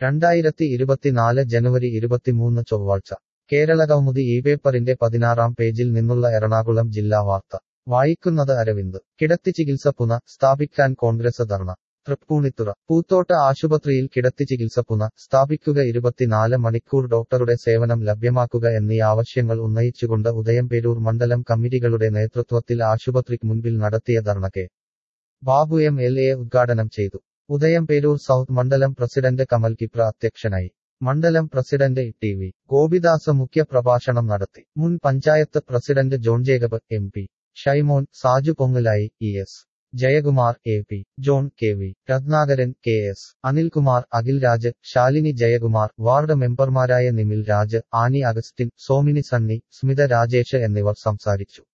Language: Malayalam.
രണ്ടായിരത്തി ഇരുപത്തിനാല് ജനുവരി ഇരുപത്തിമൂന്ന് ചൊവ്വാഴ്ച കേരളകൗമുദി ഈ പേപ്പറിന്റെ പതിനാറാം പേജിൽ നിന്നുള്ള എറണാകുളം ജില്ലാ വാർത്ത വായിക്കുന്നത് അരവിന്ദ് കിടത്തി ചികിത്സ പുന സ്ഥാപിക്കാൻ കോൺഗ്രസ് ധർണ തൃപ്പൂണിത്തുറ പൂത്തോട്ട ആശുപത്രിയിൽ കിടത്തി ചികിത്സ പുന സ്ഥാപിക്കുക ഇരുപത്തിനാല് മണിക്കൂർ ഡോക്ടറുടെ സേവനം ലഭ്യമാക്കുക എന്നീ ആവശ്യങ്ങൾ ഉന്നയിച്ചുകൊണ്ട് ഉദയംപേരൂർ മണ്ഡലം കമ്മിറ്റികളുടെ നേതൃത്വത്തിൽ ആശുപത്രിക്ക് മുൻപിൽ നടത്തിയ dharna K Babu M L A ഉദ്ഘാടനം ചെയ്തു ഉദയംപേരൂർ സൗത്ത് മണ്ഡലം പ്രസിഡന്റ് കമൽ കിപ്ര അധ്യക്ഷനായി മണ്ഡലം പ്രസിഡന്റ് ടി വി ഗോപിദാസ് മുഖ്യ പ്രഭാഷണം നടത്തി മുൻ panchayat president John Jacob M P Shymon Saju Pongalayi E S Jayakumar A P John K V Ratnakaran K S Anilkumar Akhil Raj Shalini Jayakumar ward മെമ്പർമാരായ നിമിൽ രാജ് ആനി അഗസ്റ്റിൻ സോമിനി സണ്ണി സ്മിത രാജേഷ് എന്നിവർ സംസാരിച്ചു